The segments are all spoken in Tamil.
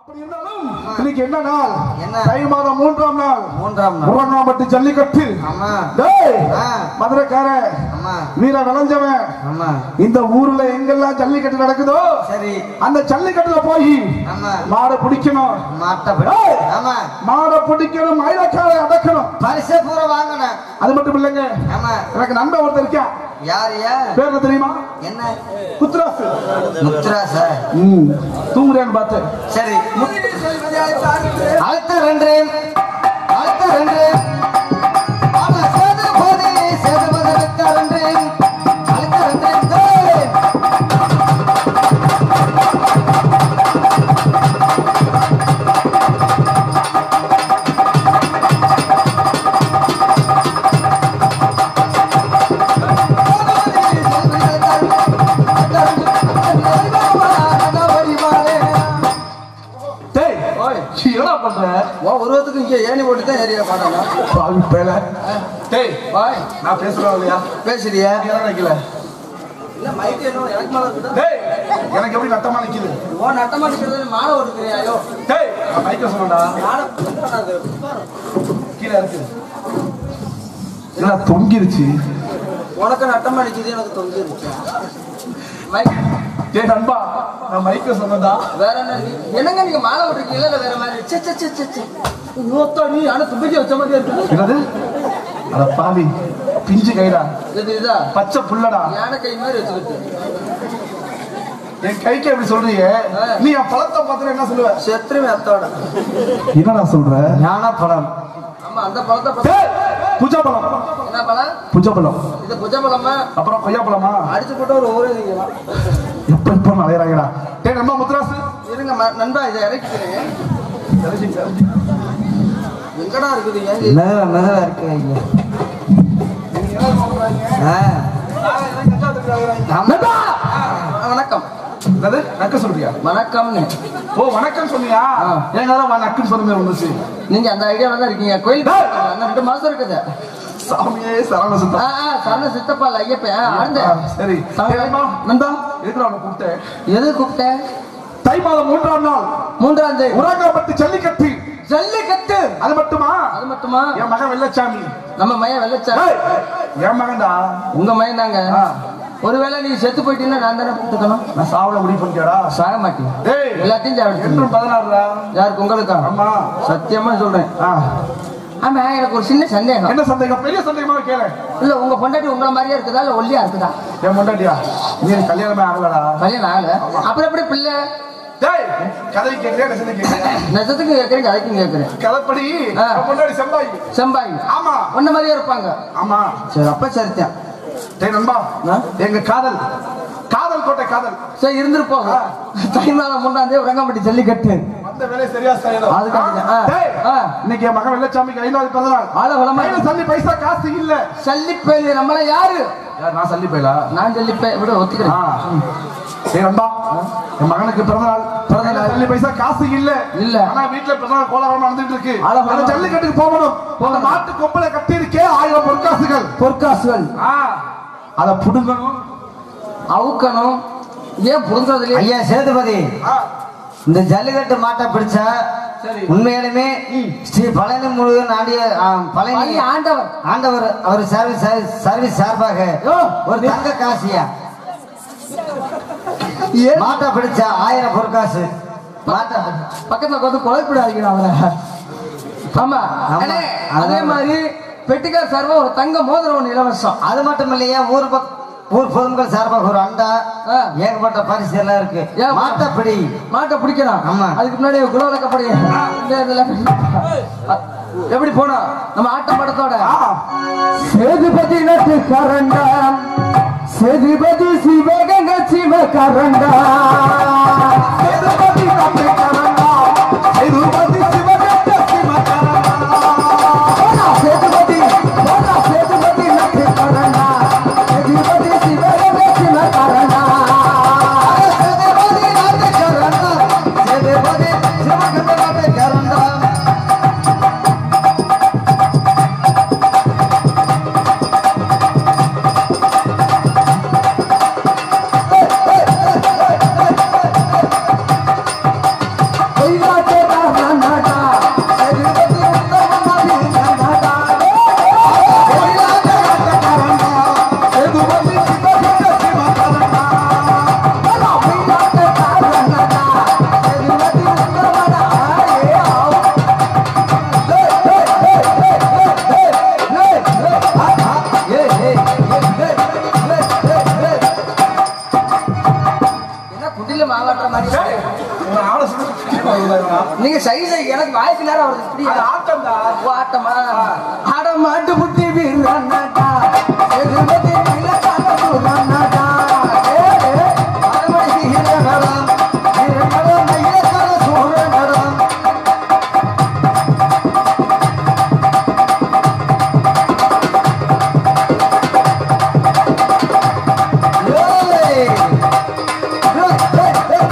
அப்படி இருந்தாலும் இன்னைக்கு என்ன நாள் என்ன? தை மாதம் மூன்றாம் நாள் மூன்றாம் நாள் முருகனாம்பட்டு ஜல்லிக்கட்டு ஆமா டேய் ஆ. மதுரைக்கார ஆமா வீர விளைஞ்சவன் ஆமா இந்த ஊர்ல எங்கெல்லாம் ஜல்லிக்கட்டு நடக்குதோ சரி அந்த ஜல்லிக்கட்டுல போய் ஆமா மாடை பிடிக்கணும் மாட்டப்படி ஏய். ஆமா மாடை பிடிக்கணும் மயிலக்காரை அடக்கணும் பரிசை பூரா வாங்கினேன் அது மட்டும் இல்லைங்க ஆமா எனக்கு நண்பன் ஒருத்தர் இருக்கான் யார் யார் பேர் என்ன தெரியுமா என்ன குத்ராசு முத்துரா சார் ம் தூங்குறேன்னு பார்த்தேன் சரி அடுத்த ரெண்டு அடுத்த ரெண்டு ஆமா, சேதுபதி, சேதுபதி அடுத்த ரெண்டு. அடுத்த ரெண்டு, டேய். டேய் சீ, என்னடா பண்ற உன் உருவத்துக்கு இங்க ஏணி போட்டு தான் ஏரியா பாடணும் பாவி பேல டேய் பாய் நான் பேசுறேன் இல்லையா பேசுறியா நீ என்ன நினைக்கல இல்ல மைக் என்ன எனக்கு மேல இருக்குதா டேய் எனக்கு எப்படி நட்டமா நிக்குது ஓ நட்டமா நிக்கிறது மாலை ஓட்டுக்கிறியாயோ டேய் நான் மைக்க சொன்னடா மாலை பண்ணாது கீழே இருக்கு என்ன தொங்கிருச்சு உனக்கு நட்டமா நிக்குது எனக்கு தொங்கிருச்சு மைக் டேய் நண்பா நான் மைக்க சொன்னதா வேற என்ன நீ- என்னங்க நீங்க மாலை ஓட்டுறீங்களா இல்ல வேற மாதிரி சே சே சே சே சே நோத்தா நீ ஆனா தும்பிக்கை வச்ச மாதிரியே இருக்கு என்னது அட பாவி பிஞ்சு கைடா இது இதா பச்சை புல்லடா யானை கை மாதிரி வச்சுக்கிட்டு என் கைக்கு எப்படி சொல்றீங்க நீ என் பழத்தை பார்த்து என்ன சொல்லுவ செத்துருமே அத்தோட என்னடா சொல்ற ஞான பழம் ஆமா அந்த பழத்தை பத்தி- டேய் புஜா பழம் என்ன பழம் புஜா பழம் இது புஜ பழமா அப்புறம் கொய்யா பழமா அடிச்சு போட்டு ஒரு ஊரே நீங்கலாம் எப்ப எப்ப அலையறாங்கடா டேய் நம்ம முத்துராசு இருங்க ம- நண்பா இதை இறக்கிக்கிறேன் எங்கடா இருக்குது ஏன் மெதுவா மெதுவா இருக்கு ஐயா ஆ. நண்பா! வணக்கம் என்னது நக்க சொல்றியா வணக்கம்னு ஓ வணக்கம் சொன்னியா என் நேரம் நக்குன்னு சொன்னமே வந்துச்சு நீங்க அந்த ஐடியால தான் இருக்கீங்க கோயில் இன்னும் ரெண்டு மாசம் இருக்குது சாமியே சரவண ஆ, சுத்தம் ஆ, சரண சித்தப்பா இல்ல ஐயப்பன் ஆழ்ந்த சரி டேய் நண்பா, நண்பா எதுக்கு அவனை கூப்பிட்டேன் எது கூப்பிட்டேன் தை மாதம் மூன்றாம் நாள் மூன்றாம் தேதி உரங்கப்பட்டு ஜல்லிக்கட்டு ஜல்லிக்கட்டு அது மட்டுமா அது மட்டுமா என் மகன் வெள்ளச்சாமி நம்ம மையம் வெள்ளச்சா ஏய், என் மகன்டா உங்க மையம் தாங்க ஆ. ஒருவேளை நீ செத்து போயிட்டீங்கன்னா நான் தானே கொடுத்துக்கணும் நான் சாவல முடிவு பண்ணிக்கடா சாக மாட்டேன் டேய் எல்லாத்தையும் சாப்பிட்டு என்றும் பதினாறுடா யாருக்கு உங்களுக்கா ஆமா சத்தியமா சொல்றேன் ஆ. ஆமா எனக்கு ஒரு சின்ன சந்தேகம் என்ன சந்தேகம் பெரிய சந்தேகமா கேளு இல்ல உங்க பொண்டாட்டி உங்கள மாதிரியே இருக்குதா இல்ல ஒல்லியா இருக்குதா என் முண்டாட்டியா நீ எனக்கு கல்யாணமே ஆகலடா கல்யாணம் ஆகல அப்புறம் எப்படி பிள்ளை டேய் கதை கேட்கறியா நெசந்து கேட்கறியா நெசத்துக்கு கேட்கறேன் கதைக்கும் கேட்கறேன் கதைப்படி ஆ. என் முன்னாடி செம்பாய் செம்பாய் ஆமா உன்ன மாதிரியே இருப்பாங்க ஆமா சரி அப்ப சரித்தான் டேய் நண்பா ஆ? எங்க காதல் காதல் கோட்டை காதல் சரி இருந்துட்டு போங்க தை மாதம் மூன்றாம் தேதி உரங்கம்பட்டி ஜல்லிக்கட்டு வந்த வேலை சரியா செய்யணும் அதுக்காக, ஆ. டேய் ஆ. இன்னைக்கு என் மகன் வெள்ளச்சாமிக்கு ஐந்தாவது பிறந்த நாள் ஆள வளமா கையில சல்லி பைசா காசு இல்ல சல்லிப்பேலி நம்மள யாரு யார் நான் சல்லி போயிலா நான் ஜல்லிப்பே விட ஒத்துக்கிறேன் ஏய் நண்பா என் மகனுக்கு பிறந்த நாள் பிறந்த நாள் சல்லி பைசா காசு இல்ல இல்ல. ஆனா வீட்டுல பிறந்த நாள் கோலாகலம் நடந்துட்டு இருக்கு ஆலோசனை. அந்த ஜல்லிக்கட்டுக்கு போகணும் அந்த மாட்டு கொம்பளை கட்டி இருக்கே ஆயிரம் பொற்காசுகள் பொற்காசுகள் ஆ, அத புடுங்கணும் அவுக்கணும் ஏன் புரிஞ்சதுலயே ஐயா சேதுபதி ஆ, இந்த ஜல்லிக்கட்டு மாட்டை பிடிச்சா சரி. உண்மையாலுமே ஸ்ரீ பழனி முருகன் ஆண்டிய ஆ, பழனி பழனி ஆண்டவர் ஆண்டவர் அவர் சர்வீஸ் சர்வீஸ் சார்பாக யோ, ஒரு தங்க காசியா ஏன் மாட்டை பிடிச்சா ஆயிரம் பொற்காசு மாட்டை பக்கத்துல வந்து குழப்பிடாதீங்க அவரை ஆமா ஆமா. அண்ணே, அதே மாதிரி பெட்டிக்கார் சார்பா ஒரு தங்க மோதிரம் ஒண்ணு இலவசம் அது மட்டும் இல்லையா ஊர் பக் ஊர் பொதுமக்கள் சார்பாக ஒரு அண்டா ஆ. ஏகப்பட்ட பரிசு எல்லாம் இருக்கு ஏன்? மாட்டை பிடி மாட்டை பிடிக்கணும் ஆமா. அதுக்கு முன்னாடி குலவலக்கப்படி எப்படி போனோம் நம்ம ஆட்டம் படத்தோட ஆ. சேதுபதி நட்டு கரண்டா சேதுபதி சிவகங்க சிவ கரண்டா சேதுபதி தம்பி கரண்டா, சேதுபதி சிவகட்ட சிவகரண்டா. சேதுபதி போடா சேதுபதி நட்டு கரண்டா சேதுபதி சிவகங்க சிவ கரண்டா சேதுபதி நாட்டு கரண்டா சேதுபதி சிவகங்கை நாட்டு கரண்டா டேய் நீங்க சைஸ் எனக்கு வாய்க்கு நேரம் வருது இப்படியா? ஓ, ஆட்டமா ஆட மாட்டு புட்டி வீரனாடா எதிர்மதி நிலக்கால சூரனாடா ஏ, ஏ, ஆடமடி வீரனாடா வீரனாடா நிலக்கால சூரனாடா ஏய், ஏய், ஏய், ஏய்.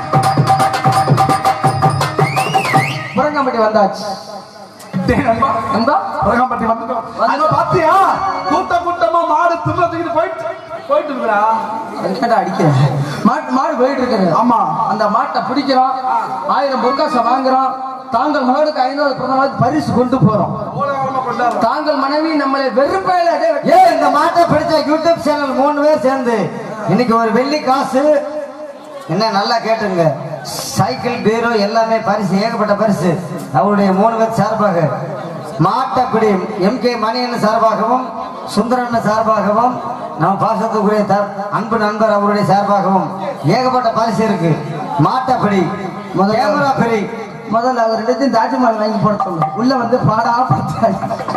முருங்கம்பட்டி வந்தாச்சு டேய் நண்பா, நண்பா உலகம்பட்டி வந்துட்டோம். அங்க பாத்தியா? கூட்ட கூட்டமா மாடு திமிர தூக்கிட்டு போயிட்டு போயிட்டு இருக்குடா. என்னடா அடிக்கிறேன் மாட்டு மாடு போயிட்டு இருக்குது ஆமா. அந்த மாட்டை பிடிக்கிறோம் ஆயிரம் பொற்காசை வாங்குறோம் தாங்கள் மகனுக்கு ஐநூறு பிறந்தநாள் பரிசு கொண்டு போறோம் கோலாகலமா கொண்டாடுறோம். தாங்கள் மனைவி நம்மளை வெறுப்பையில ஏ இந்த மாட்டை பிடிச்ச யூடியூப் சேனல் மூணு பேர் சேர்ந்து இன்னைக்கு ஒரு வெள்ளி காசு என்ன நல்லா கேட்டுங்க சைக்கிள் பீரோ எல்லாமே பரிசு ஏகப்பட்ட பரிசு அவருடைய மூணு பேர் சார்பாக மாட்டப்பிடி எம் கே மணியன் சார்பாகவும் சுந்தரன் சார்பாகவும் நம்ம பாசத்துக்குரிய த- அன்பு நண்பர் அவருடைய சார்பாகவும் ஏகப்பட்ட பரிசு இருக்கு மாட்டப்பிடி முதல்ல- கேமரா பிரி முதல்ல அவர் ரெண்டுத்தையும் தாஜ்மஹால் வாங்கி போட சொல்லு உள்ள வந்து பாடா பார்த்தாரு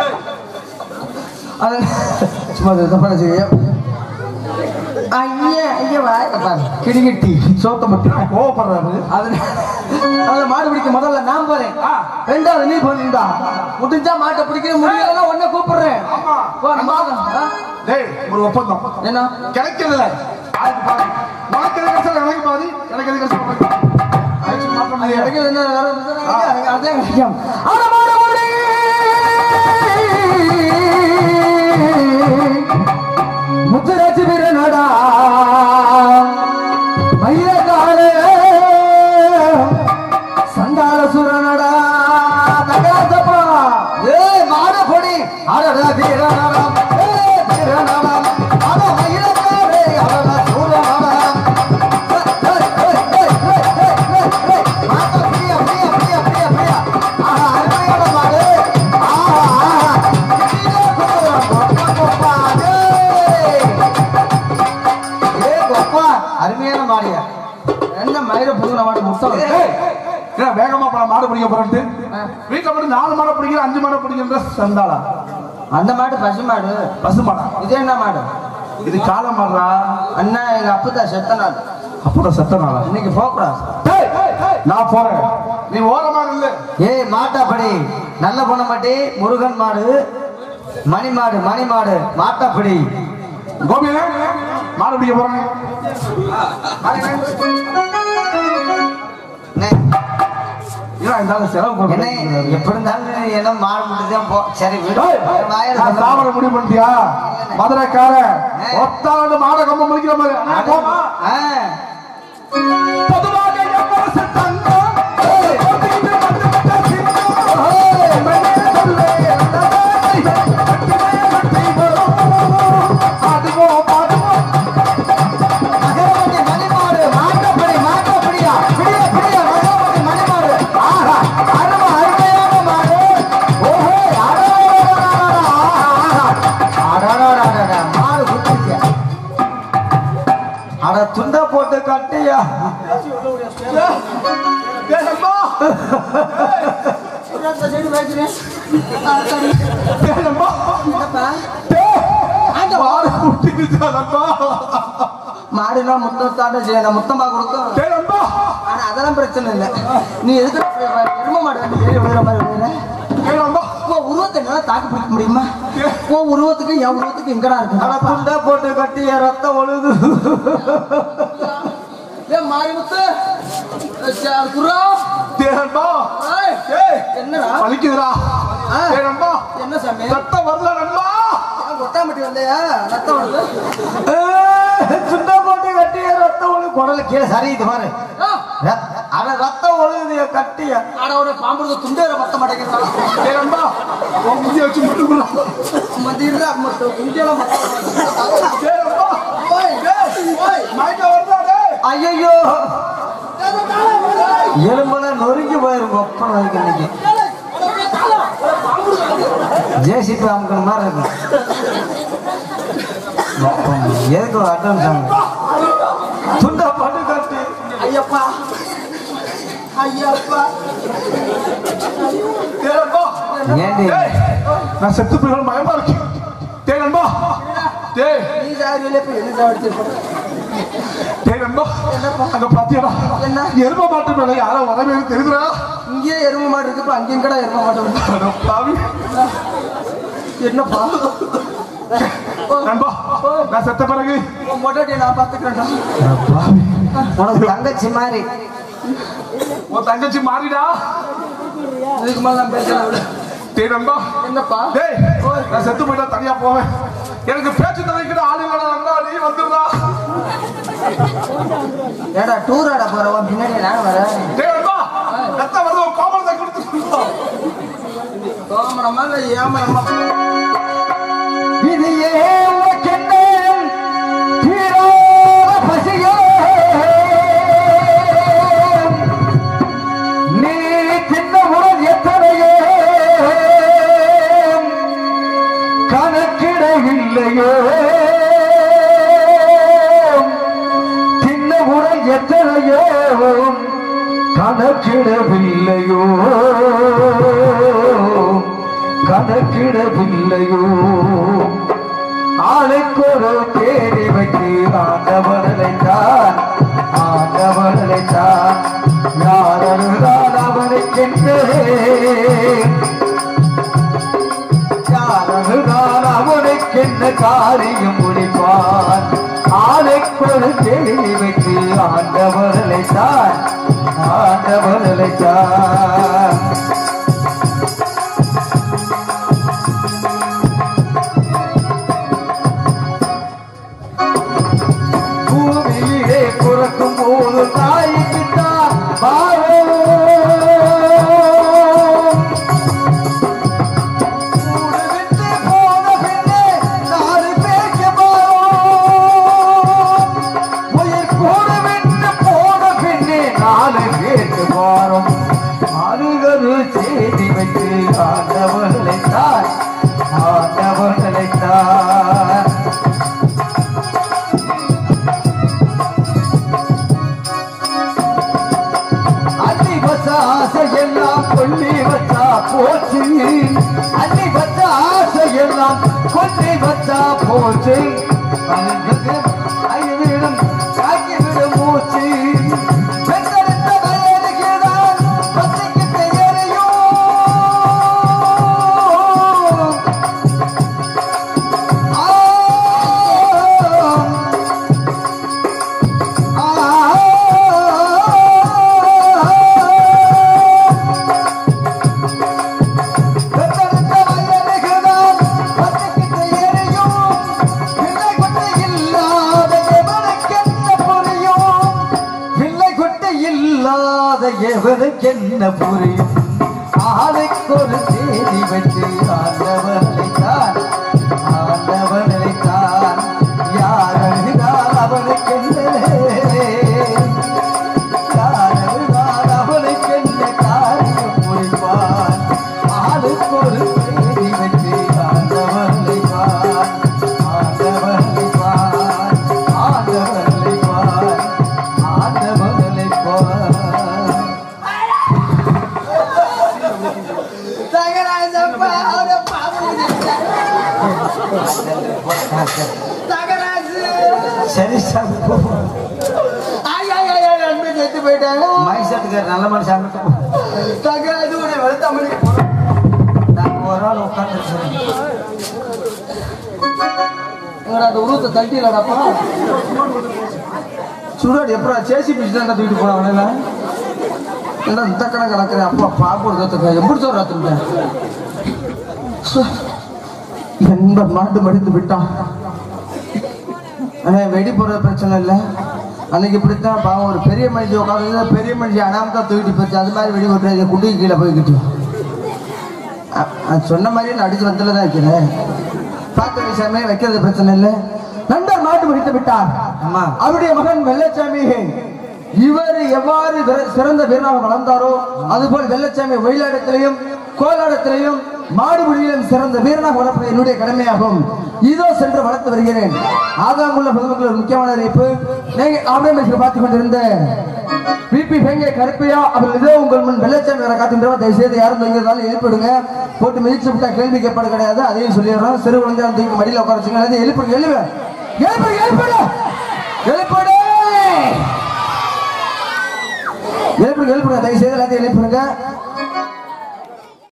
அது சும்மா இதை பண்ண செய்ய ஐயா ஐயா வாய் கிடிகிட்டி சோத்த மட்டும் கோவப்படுறாரு. அது அதுல மாடு பிடிக்க முதல்ல நான் போறேன் ரெண்டாவது நீ போறீங்களா முடிஞ்சா மாட்டை பிடிக்க முடியலன்னா உன்னை கூப்பிடுறேன் ஆமா. போ, நம்ம பார்க்கலாம். ஆ? டேய், ஒரு ஒப்பந்தம் என்ன கிடைக்கிறதுல ஆளுக்கு பாதி. உனக்கு எது கிடைச்சா எனக்கு பாதி, எனக்கு எது கிடைச்சா உனக்கு பாதி. ஆயிடுச்சு, மாற்ற அது முடியாது. கிடைக்கிறது என்ன வேற ஒண்ணும் இல்லை. எனக்கு அதே கிடைக்கும். அட மாடு முடி! முத்துராஜ் வீரனடா மயிலகாலே சண்டால சுரனடா தகராசப்பா ஏய் மாடப்பொடி அடடா வீரநடம் ஏய் வீரநடம் அட மயிலக்காரே அடடா சூரநடம் ஏய், ஏய், ஏய், ஏய், ஏய், ஏய், ஏய், மாட்டா பிரியா, பிரியா, பிரியா, பிரியா, பிரியா. ஆஹா, அருமையான மாடு. ஆஹா, ஆஹா. கீழே சூரன், கொப்பா, கொப்பா, ஏய். ஏய், கொப்பா, அருமையான மாடியா என்ன மயில புதுன மாடு முத்தம் ஏய், என்ன வேகமா போல மாடு பிடிக்க போறேன்ட்டு வீட்டுல மட்டும் நாலு மாடை பிடிக்கிற அஞ்சு மாடை பிடிக்கிற சண்டாளா அந்த மாடு பசு மாடு பசு மாடா இது என்ன மாடு இது கால மாடுறா அண்ணா எங்க அப்பதான் செத்த நாள் அப்புறம் செத்த நாளா இன்னைக்கு போகக்கூடாது டேய், நான் போறேன் நீ ஓரமா இல்ல ஏய் மாட்டாப்படி நல்ல பொண்ணமாட்டி முருகன் மாடு மணி மாடு மணி மாடு மாட்டாப்படி கோபி மாடு பிடிக்க போறேன் அண்ணே, ஏன் இந்த ஆளு செலவு என்ன போடுறேன் எப்படி இருந்தாலும் என்ன மாடு மட்டும் போ சரி விடு ஏய், வாயில நான் சொல்ல- சாவர முடிவு பண்ணிட்டியா மதுரைக்காரன் ஒத்தாண்டு மாட கம்ப முடிக்கிற மாதிரி அண்ணா, போமா. ஆ, பொதுவாக எவ்வரசு தங்கம், ஏய், ஒத்திக்கிட்டு வந்துவிட்ட சிங்கம். ஏய், மெல்லிய சொல்லே, நல்லதை, கட்டிமைய கட்டி வரும். ஆடுவோம், பாடுவோம். மகரவள்ளி மணி மாடு மாட்டாப்படி மாட்டாப்படியா பிடியா பிடியா மகரவள்ளி மணி மாடு ஆஹா அருமை அருமையான மாடு ஓஹோ அடடடடடடா மாடு குட்டிச்சு அட துண்டை போட்டு கட்டியா ஏய், நண்பா. ஏய், நண்பா. ஏய், மாடு குட்டிருச்சா, நண்பா. மாடுனா முத்தத்தாண்ட செய்யணும் முத்தமா கொடுக்கும் ஏய், நண்பா. ஆனா அதெல்லாம் பிரச்சனை இல்லை நீ எதுக்கு எரும மாடு வந்து ஏறி விழுற மாதிரி விழுற ஏய், நண்பா. உன் உருவத்தை என்னால தாக்கு பிடிக்க முடியுமா உன் உருவத்துக்கு என் உருவத்துக்கு எங்கடா அட இருக்கு துண்டை போட்டு கட்டிய ரத்தம் ஒழுது ஏன் மாரிமுத்து அஹ் குர்ரா ஏய், நண்பா. ஏய், ஏய், என்னடா வலிக்குதுடா. ஆ. ஏய், நண்பா. என்ன சாமி ரத்தம் வரல, நண்பா. ஏன் கொட்டாம்பட்டி வந்தையா ரத்தம் வருது துண்டை போட்டு கட்டிய ரத்தம் ஒழுகு குடல கீழே சரியுது பாரு ஆ, ரத்- அட ரத்தம் ஒழுகுது கட்டிய ஆட உடனே பாம்புறது துண்டேற பத்த மாட்டேங்கிறான் ஏய், நண்பா. உன் மூஞ்சிய வச்சு முட்டுக்குறா. மதியா மட்டும் குண்டியெல்லாம் மத்த ஏய், நண்பா. ஓய் ஏய், ஓய் மயக்கம் வருதா, டேய்? ஐயோ எலும்பெல்லாம் நொறுங்கி போயிரும் ஒப்பனை வைக்க இன்னைக்கு ஜேசிபி அமுக்கிற மாதிரி இருக்கு ஒப்பம். எதுக்கு ஒரு அட்வான்ஸ் ஆகும் துண்டா பட்டு கட்டு ஐயப்பா ஐயப்பா டேய் நண்பா. ஏண்டி டேய், நான் செத்து போயிடும் பயமா இருக்கு டேய் நண்பா டேய் நீ சாரியில போய் என்ன சாப்பிட்டு டேய் நண்பா அங்க பாத்தியாடா என்ன? எரும மாட்டு மேல யாரோ வரவே தெரியுதுடா இங்கேயே எரும மாடு இருக்குப்ப அங்கேயும் கூட எரும மாடு வருது. அட பாவி. என்னப்பா நண்பா நான் செத்த பிறகு உன் பொண்டாட்டியை நான் பாத்துக்கிறேன்டா உனக்கு தங்கச்சி மாதிரி உன் தங்கச்சி மாறிடா இதுக்கு மேல நான் பேசலாம் விடு. டேய் நண்பா என்னப்பா டேய் நான் செத்து போயிட்டா தனியா போவேன் எனக்கு பேச்சு தவிக்கிற ஆளு இல்லடா நண்பா நீ வந்துடுறா ஏடா டூர் ஆட போறவா பின்னாடி நான் வரேன் டேய் நண்பா ரத்த வருது உன் கோமரத்தை கொடுத்துருந்தா கோமணமா இல்ல ஏமனமா விதியே உனக்கென்ன தீராத பசியே நீ தின்ன உடல் எத்தனையோ கணக்கிடவில்லையோ தின்ன உடல் எத்தனையோ கணக்கிடவில்லையோ கணக்கிடவில்லையோ ஆளுக்கொரு தேடி வைத்து ஆண்டவனைத்தான் ஆண்டவனைத்தான் யாரருதான் அவனுக்கென்று யாரருதான் அவனுக்கென்ன காரியம் முடிப்பான் ஆளுக்கொரு தேடி வைத்து ஆண்டவனைத்தான் ஆண்டவனைத்தான் பூமியிலே பிறக்கும் போது தாய்க்குத்தான் பாவம் கூடு விட்டு போன பின்னே நாலு பேருக்கு பாரம் உயிர் கூடு விட்டு போன பின்னே நாலு பேருக்கு பாரம் அருகரு செய்தி வைத்து ஆண்டவர்களை தான் ஆண்டவர்களை தான் அள்ளி வச்ச ஆசையெல்லாம் கொல்லி வச்சா போச்சு அள்ளி வச்ச ஆசையெல்லாம் கொல்லி வச்சா போச்சு அழுந்தது ஐவிடும் காக்கிவிடும் மூச்சு பெற்றெடுத்த வயலுக்குதான் பச்சைக்கிட்ட எரியும் ஆ எவனுக்கென்ன புரியும் ஆளுக்கொரு தேதி வச்சு ஆண்டவனை தான் ஆண்டவனை தான் யார் அழுதால் அவனுக்கென்ன யாரருதான் அவனுக்கென்ன காரியம் புரிவான் ஆளுக்கொரு தேதி வச்சு ஆண்டவனை பார் ஆண்டவனை பார் ஆண்டவனை பார் ஆண்டவனை பார் தகராஜப்பா அவரை பாப்பு தகராஜு சரி சாமி போ. ஐயா ஐயா நண்பி செத்து போயிட்டாங்க மைசத்துக்கார் நல்ல மனுஷன் தகராஜு உடைய வெளுத்தமணி நாங்கள் ஒரு ஆள் உட்காந்துருக்கோம் இவரை அந்த உருவத்தை தட்டிலடாப்பா சுடாடி எப்படா சேசி பிடிச்சு தான் தூக்கிட்டு போனாங்க என்ன இந்த கணக்கு கணக்குறேன் அப்பா பாப்பு கத்துக்க எப்படி சொல்றேன் என்ப மாட்டு மடித்து விட்டான் அண்ணே வெடி போடுற பிரச்சனை இல்லை அன்னைக்கு இப்படித்தான் பாவம் ஒரு பெரிய மனுஷி உட்காந்து பெரிய மனுஷி அனாமத்தா தூக்கிட்டு போச்சு அது மாதிரி வெடி போட்டு குண்டிக்கு கீழே போய்கிட்டு அ- அது சொன்ன மாதிரியே நான் அடிச்சு வந்தல தான் வைக்கிறேன் பார்த்த விஷயமே வைக்கிறது பிரச்சனை இல்லை நண்பர் மாட்டு பிடித்து விட்டார் அம்மா. அவருடைய மகன் வெள்ளச்சாமி இவர் எவ்வாறு விர- சிறந்த வீரனாக வளர்ந்தாரோ அதுபோல் வெள்ளச்சாமி ஒயிலாட்டத்திலையும் கோலாட்டத்திலையும் மாடுபிடியிலும் சிறந்த வீரனாக வளர்ப்பது என்னுடைய கடமையாகும் இதோ சென்று வளர்த்து வருகிறேன் ஆகாங்குள்ள பொதுமக்கள் ஒரு முக்கியமான அறிவிப்பு நீங்க ஆம்பளை பார்த்து கொண்டிருந்த பிபி பெங்கை கருப்பையா அப்புறம் இதோ உங்கள் முன் வெள்ளச்சாமி வர காத்துன்றவா தயவு செய்து யாரும் தூங்கிறதாலும் எழுப்பிடுங்க போட்டு மிதிச்சு விட்டா கேள்வி கேட்பாடு கிடையாது அதையும் சொல்லிடுறோம் சிறு குழந்தை தூக்கி மடியில் உட்கார வச்சுங்க எல்லாத்தையும் எழுப்பிடுங்க எழுப்பு எழுப்பிடு எழுப்பிடு எழுப்பிடு எழுப்பிடுங்க எழுப்பிடுங்க தயவு செய்து எல்லாத்தையும் எழுப்பிடுங்க